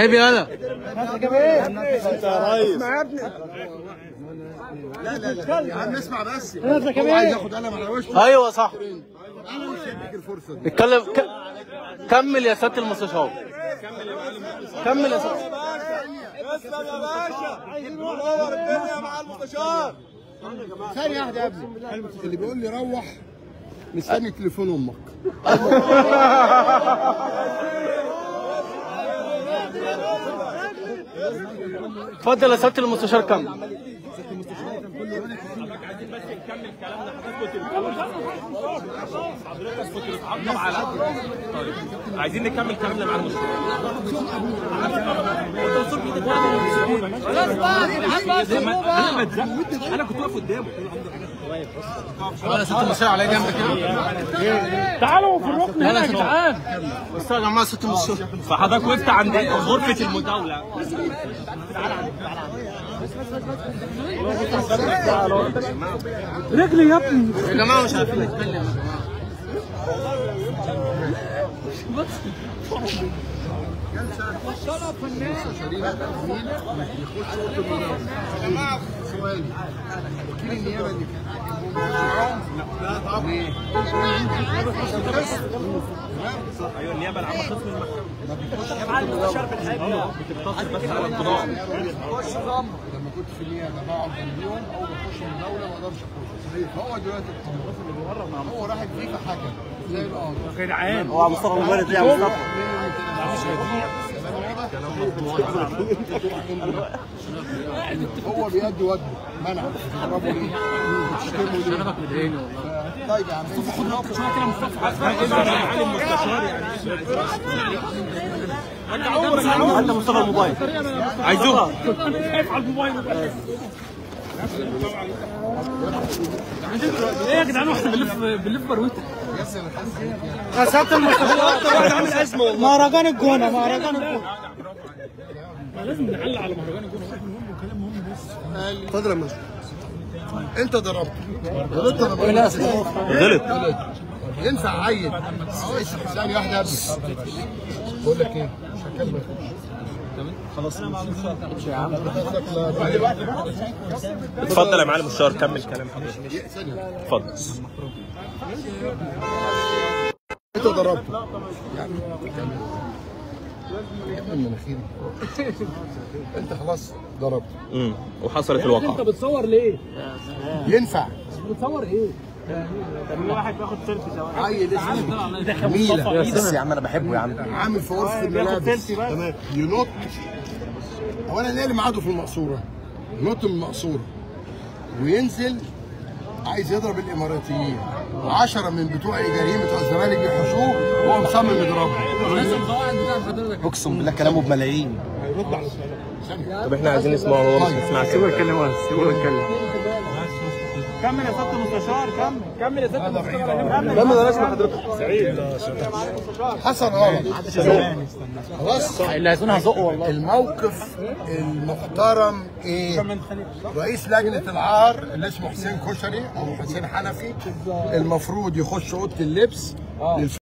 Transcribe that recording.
عيب يالا انت يا ريس لا لا لا يا عم اسمع بس هو عايز ياخد قلم على وشه ايوه صح انا مش هديك الفرصه دي اتكلم ك... كمل يا سياده المستشار كمل يا سياده اسلم يا باشا عايزين ننور الدنيا مع المستشار ثانيه واحده قبل اللي بيقول لي روح مستني تليفون امك اتفضل يا سياده المستشار كمل عايزين نكمل كلامنا مع المشروع انا كنت واقف قدامه ولا سياده المستشار على جنب كده تعالوا في الركن يلا يا جدعان استنى يا جماعه سياده المستشار فحضرتك وقفت عند غرفه المداوله رجلي يا ابني يا جماعه مش عارفين نتكلم يا جماعه سؤال وكيل النيابه اللي كان ليه؟ ايوه النيابه العامه خصم المحكمه بتقتصر بس على القضاء لما كنت في النيابه بقعد جنبيهم اول ما اخش من الدوله ما اقدرش اخش هو دلوقتي القانون هو راح يديك حكم زي القاضي هو مصطفى مبارك يا مصطفى هو بيدي وجهه منع تضربه ليه؟ بتشتمه ليه؟ طيب يا عم انت مصطفى الموبايل عايزوها ايه يا جدعان واحنا بنلف بنلف بروته يا سياده المستشار عامل ازمه والله مهرجان الجونه مهرجان الجونه لازم نعلق على مهرجان الجونه اتفضل يا مستر انت ضربته غلطت انا بقول غلط ينفع عيل ثانية واحدة قبل بقول لك ايه مش هكلمك اتفضل يا معلم الشهر كمل كلام ثانية اتفضل انت ضربته يعني يا ابن المناخير انت خلاص ضربته امم وحصلت الواقعه بتصور ليه؟ ينفع بتصور ايه؟ عيل اسمه جميلة بس يا عم انا بحبه يا عم عامل في غرفة الملابس تمام ينط اولا ليه اللي معاده في المقصورة ينط من المقصورة وينزل عايز يضرب الاماراتيين عشرة من بتوع الجريمة بتوع الزمالك بيحشوه وهو مصمم يضربهم اقسم بالله كلامه بملايين ثانية طب احنا عايزين نسمعه هو مش نسمع كده اتكلم سيبوه يتكلم كمل يا سياده المستشار كمل كمل يا سياده المستشار كمل كمل انا اسمع حضرتك حصل غلط خلاص اللي هيكون هزقه والله الموقف المحترم ايه رئيس لجنه العار اللي اسمه حسين كشري او حسين حنفي المفروض يخش اوضه اللبس للف-